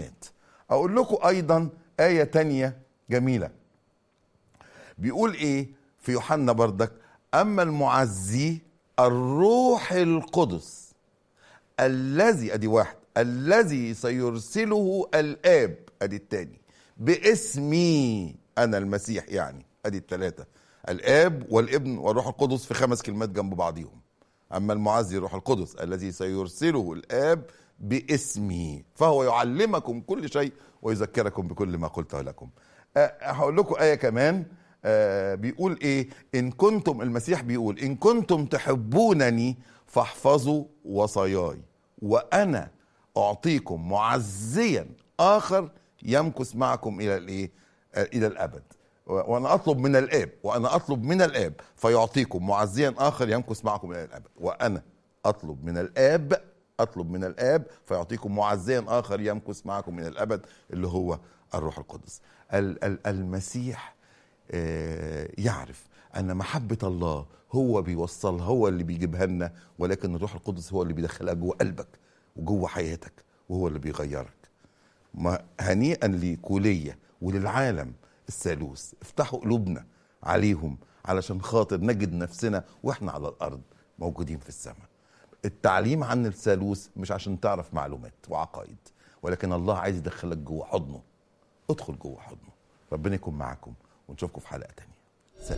تعليمات اقول لكم ايضا ايه تانية جميله بيقول ايه في يوحنا بردك اما المعزي الروح القدس الذي ادي واحد الذي سيرسله الاب ادي التاني باسمي انا المسيح يعني ادي الثلاثه الاب والابن والروح القدس في خمس كلمات جنب بعضهم اما المعزي الروح القدس الذي سيرسله الاب باسمي فهو يعلمكم كل شيء ويذكركم بكل ما قلته لكم أه هقول لكم ايه كمان أه بيقول ايه ان كنتم المسيح بيقول ان كنتم تحبونني فاحفظوا وصاياي وانا اعطيكم معزيا اخر يمكث معكم الى الايه الى الابد وانا اطلب من الاب وانا اطلب من الاب فيعطيكم معزيا اخر يمكث معكم الى الابد وانا اطلب من الاب اطلب من الاب فيعطيكم معزيا اخر يمكث معكم الى الابد اللي هو الروح القدس المسيح يعرف ان محبه الله هو بيوصلها هو اللي بيجيبها لنا ولكن الروح القدس هو اللي بيدخلها جوه قلبك وجوه حياتك وهو اللي بيغيرك هنيئا لكوليه وللعالم الثالوث افتحوا قلوبنا عليهم علشان خاطر نجد نفسنا واحنا على الارض موجودين في السماء التعليم عن الثالوث مش عشان تعرف معلومات وعقائد ولكن الله عايز يدخلك جوه حضنه ادخل جوه حضنه ربنا يكون معاكم ونشوفكم في حلقه تانية